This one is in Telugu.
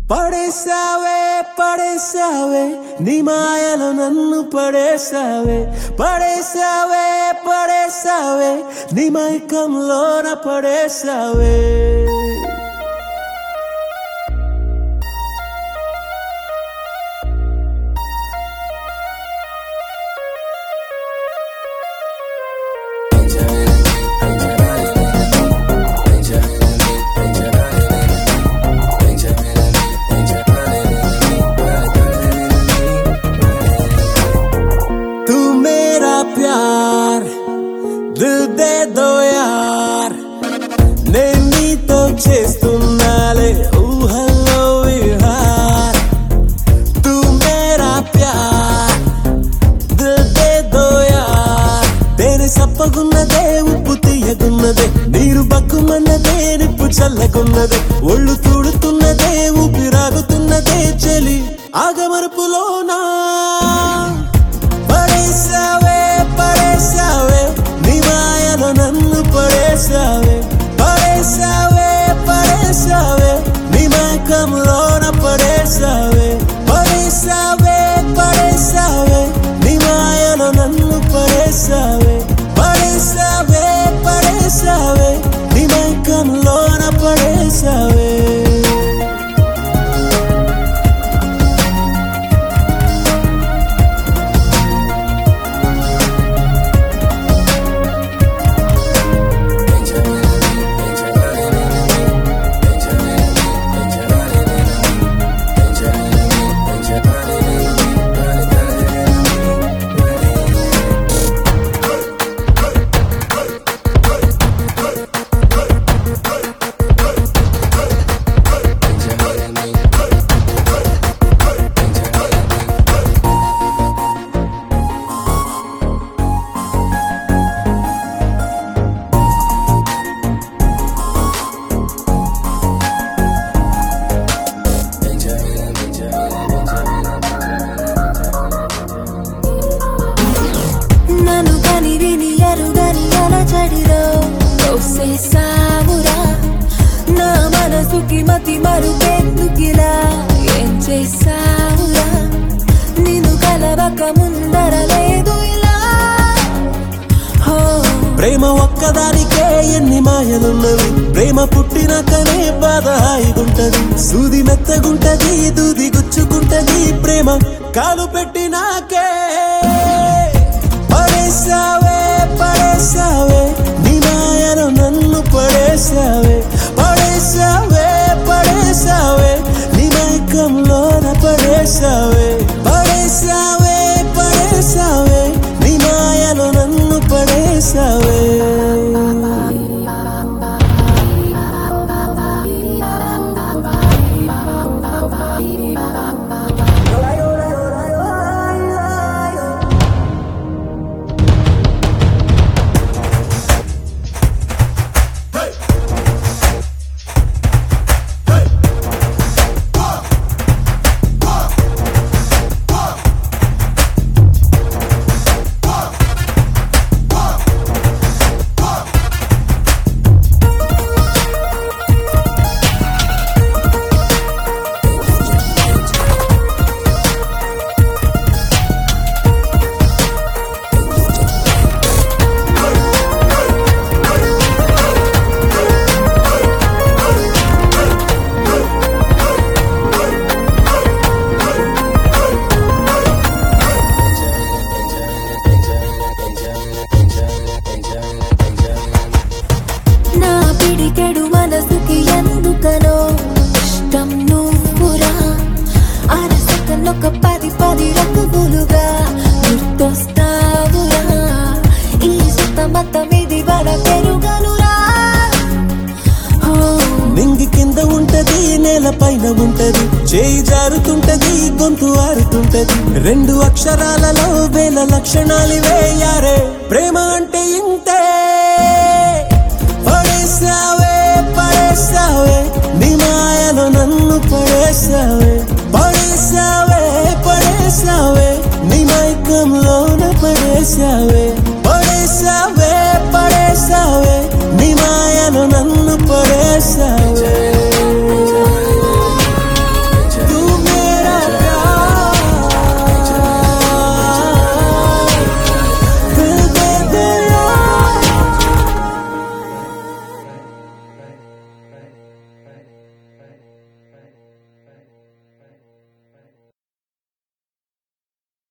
పడేసావే పడేసావే నీ మాయలో నన్ను పడేసావే పడేసావే పడేసావే నీ మైకంలోన పడేసావే तू मेरा प्यार दिल दे दो यार నేను నీతో చేస్తున్నాలే ఊహల్లో విహార్ తూ మేరా ప్యార్ దిల్ దే దో యార్ తేనె సప్పగున్నదే ఉప్పు తీయగున్నదే నీరు బక్కుమన్నదే నిప్పు చల్లగున్నదే ఒళ్ళు తూడుతున్నదే ఊపిరాగుతున్నదే చలి ఆగమరుపులోనా పడేసావే పడేసావే నీ మాయలో నన్ను పడేసావే పడేసావే పడేసావే నీ మైకంలోన పడేసావే పడేసావే పడేసావే నీ మాయలో నన్ను పడేసావే పడేసావే పడేసావే నీ మైకంలోన పడేసావే నన్ను కని విని ఎరుగని అలజడిలో తోసేసావురా నా మనసుకి మతి మరుపెందుకిలా ఏం చేసావురా నిన్ను కలవక ముందర లేదు ఇలా హో ప్రేమ ఒక్కదానికే ఎన్ని మాయలున్నవి ప్రేమ పుట్టినాకనే బాధ హాయిగుంటది సూది మెత్తగుంటది దూది గుచ్చుకుంటది ప్రేమ కాలు పెట్టినాకే పడేసావే పడేసావే నీ మాయలో నన్ను పడేసావే పడేసావే పడేసావే నీ మైకంలోన పడేసావే పడేసావే పడేసావే నీ మాయలో నన్ను పడేసావే నా పిడికెడు మనసుకి ఎందుకనో ఇష్టం నువ్వురా అరసకనొక పది పది రకములుగా గుర్తొస్తావురా ఈ సుతమతం ఇది వర పెరుగనురా ఓ నింగి కింద ఉంటది నేల పైన ఉంటది చేయి జారుతుంటది గొంతు ఆరుతుంటది రెండు అక్షరాలలో వేల లక్షణాలివే యారే ప్రేమ అంటే